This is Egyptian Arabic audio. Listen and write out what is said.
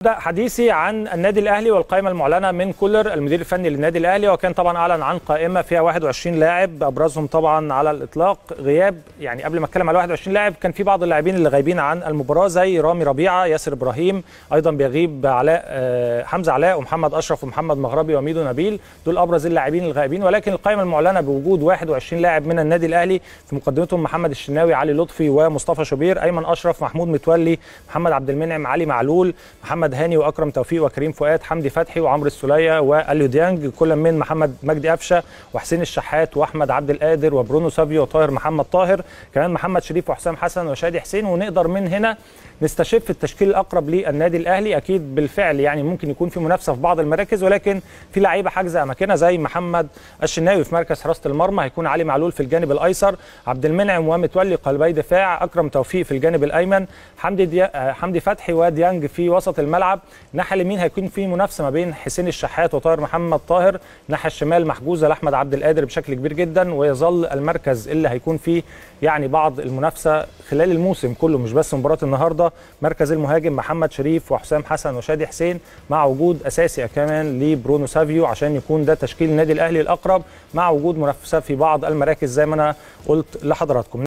ابدا حديثي عن النادي الاهلي والقائمه المعلنه من كولر المدير الفني للنادي الاهلي وكان طبعا اعلن عن قائمه فيها 21 لاعب ابرزهم طبعا على الاطلاق غياب يعني قبل ما اتكلم على 21 لاعب كان في بعض اللاعبين اللي غايبين عن المباراه زي رامي ربيعه ياسر ابراهيم ايضا بيغيب علاء آه، حمزه علاء ومحمد اشرف ومحمد مغربي وميدو نبيل دول ابرز اللاعبين الغائبين ولكن القائمه المعلنه بوجود 21 لاعب من النادي الاهلي في مقدمتهم محمد الشناوي علي لطفي ومصطفى شوبير ايمن اشرف محمود متولي محمد عبد المنعم علي معلول محمد هاني واكرم توفيق وكريم فؤاد حمدي فتحي وعمرو السوليه واليو ديانج كل من محمد مجدي قفشه وحسين الشحات واحمد عبد القادر وبرونو سافيو وطاهر محمد طاهر كمان محمد شريف وحسام حسن وشادي حسين ونقدر من هنا نستشف التشكيل الاقرب للنادي الاهلي اكيد بالفعل يعني ممكن يكون في منافسه في بعض المراكز ولكن في لعيبه حاجزه اماكنها زي محمد الشناوي في مركز حراسه المرمى هيكون علي معلول في الجانب الايسر عبد المنعم ومتولي قلبي دفاع اكرم توفيق في الجانب الايمن حمدي ديا... حمدي فتحي وديانج في وسط الملعب الناحيه اليمين هيكون في منافسه ما بين حسين الشحات وطاهر محمد طاهر الناحيه الشمال محجوزه لاحمد عبد القادر بشكل كبير جدا ويظل المركز اللي هيكون فيه يعني بعض المنافسه خلال الموسم كله مش بس مباراه النهارده مركز المهاجم محمد شريف وحسام حسن وشادي حسين مع وجود اساسي كمان لبرونو سافيو عشان يكون ده تشكيل النادي الاهلي الاقرب مع وجود منافسه في بعض المراكز زي ما انا قلت لحضراتكم